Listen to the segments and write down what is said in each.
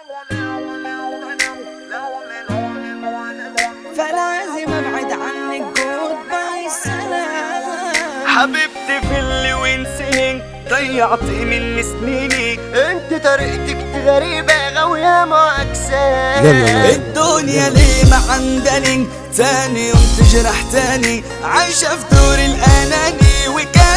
فلازم ابعد عنك جود باي سلام حبيبتي في اللي وانسينك ضيعتي مني سنيني انت طريقتك غريبة غاوية معاكسة الدنيا ليه ما عندني تاني يوم تجرح تاني عايشة في دور الأناني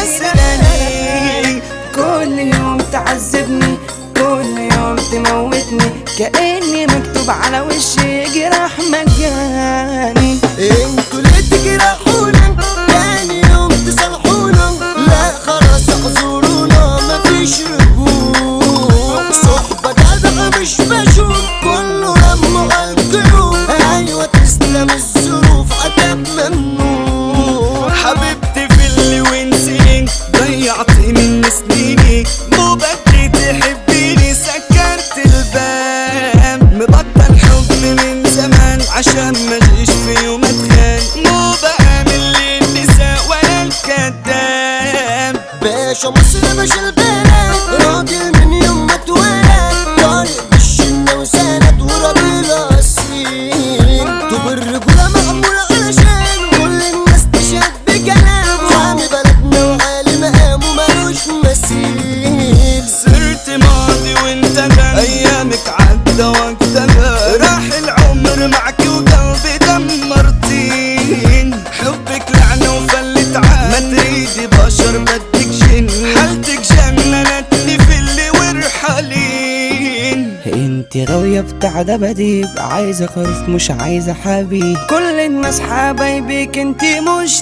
وكاسراني كل يوم تعذبني كل يوم تموتني كأني مكتوب على وشي جراح مجاني انتوا ليه تجرحونا تاني يوم تصلحونا لا خلاص اعذرونا مفيش رجوع صحبة جدعة مش بشوف كله لما القلوب ايوه تسلم الظروف عتاب ممنوع حبيبتي في اللي وانسينك ضيعتي مني سنيني مو بدي تحبيني سكرت الباب مبطل حب من زمان عشان ما جيش في يوم اتخان مو بآمن للنساء ولا الكذاب باشا مصر باشا البلد راجل من يوم ما اتولد طارق بالشنة وسند وراجل اصيل طوب الرجولة معمولة علشان كل الناس تشهد بكلامه حامي بلدنا وعالي مقامه ملوش مثيل صرت ماضي وانت غني ايامك عدى وقتها راح العمر معك وقلبي دمرتين حبك لعنة وفلت عاد ما تريدي بشر بدك جن حالتك جننتني في اللي ورحلين انت غاوية بتاع دباديب عايزة خروف مش عايزة حبيب كل الناس حبايبك انت مش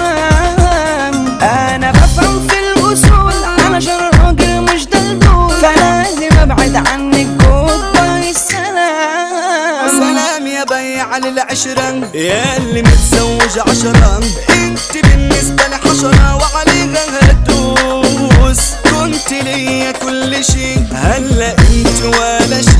تمام انا بفهم في الوصول علشان راجل مش دلدول فلازم ابعد عنك جود باي سلام سلام يا بيع للعشرة يا اللي متزوج عشرة انت بالنسبة لحشرة وعليها هدوس كنت ليا كل شي هلا انت ولا شي